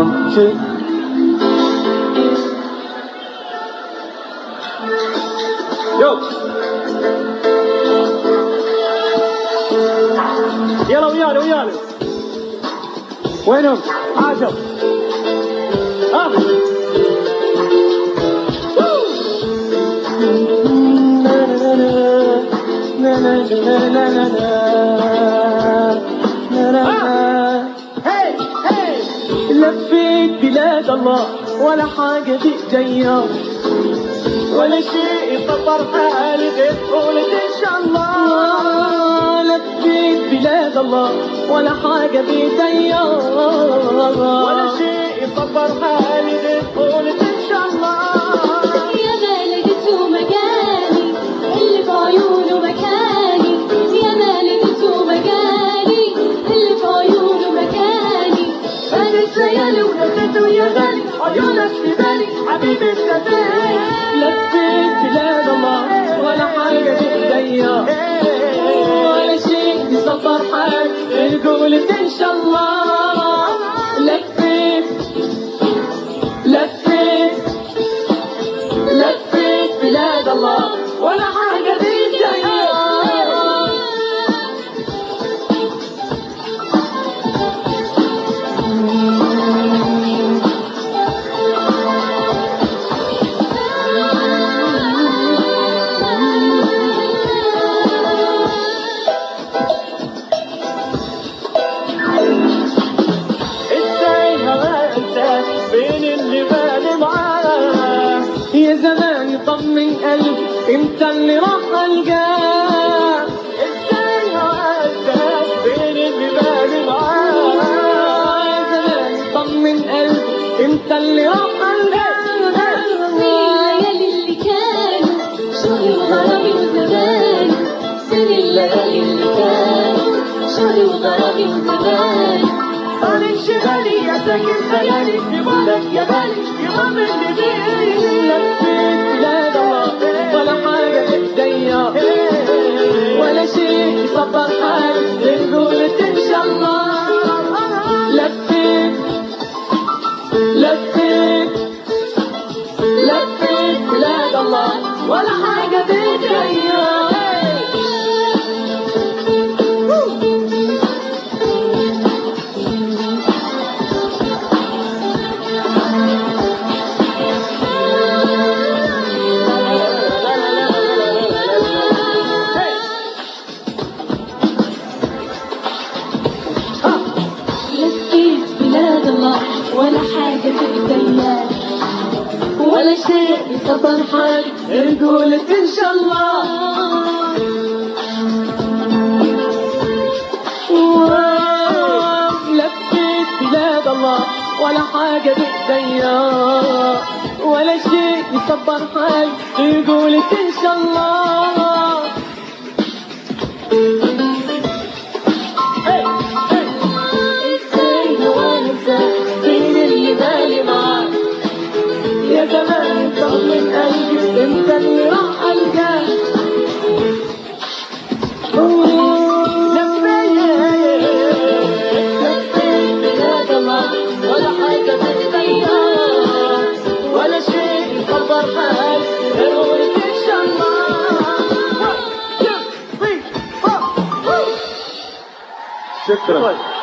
one, two. Yo. يلا ويانا ويانا وينهم؟ عاشر ها لفيت بلاد الله ولا حاجة بإيديا ولا شيء يفطر حالي غير قولة إن شاء الله لفيت بلاد الله ولا حاجة بإيديا ولا شيء يفطر حالي غير قولة إن شاء الله يا ما لقيته مكاني اللي في عيونه مكاني يا ما لقيته مكاني اللي في عيونه مكاني أنا الليالي ونسيته يا غالي عيونك في بالي حبيبي انت لفيت بلاد الله ولا حاجة بإيديا ولا شيء يصبر حال قولت إن شاء الله لفيت لفيت لفيت بلاد الله ولا حاجة بإيديا ازاي هوا انساك بين اللي بالي معاه يا زمان طمن قلبي انت اللي راح القاه ازاي هوا انساك بين اللي بالي معاه يا زمان طمن قلبي انت اللي راح القاه الليالي اللي كانوا شوقي وغرامي وزمان سن الليالي اللي كانوا شوقي وغرامي وزمان صار انشغالي يا ساكن خيالي في بالك يا بالي يغمر لي بيه لفيت بلاد الله ولا حاجة بإيديا ولا شيء يصبر حالي قولت إن شاء الله لفيت لفيت لفيت بلاد الله ولا حاجة بإيديا لفيت بلاد الله ولا حاجة بإيديا ولا شيء يصبر حالي قولت ان شاء الله لفيت بلاد الله ولا حاجة بإيديا ولا شيء يصبر حالي قولت ان شاء الله ازاي هو انساك بين اللي بالي معاك يا زمان طمن قلبي انت اللي راح القاه لفيت بلاد الله ولا حاجة بإيديا ولا شيء يصبر حال غير إن شاء الله شكرا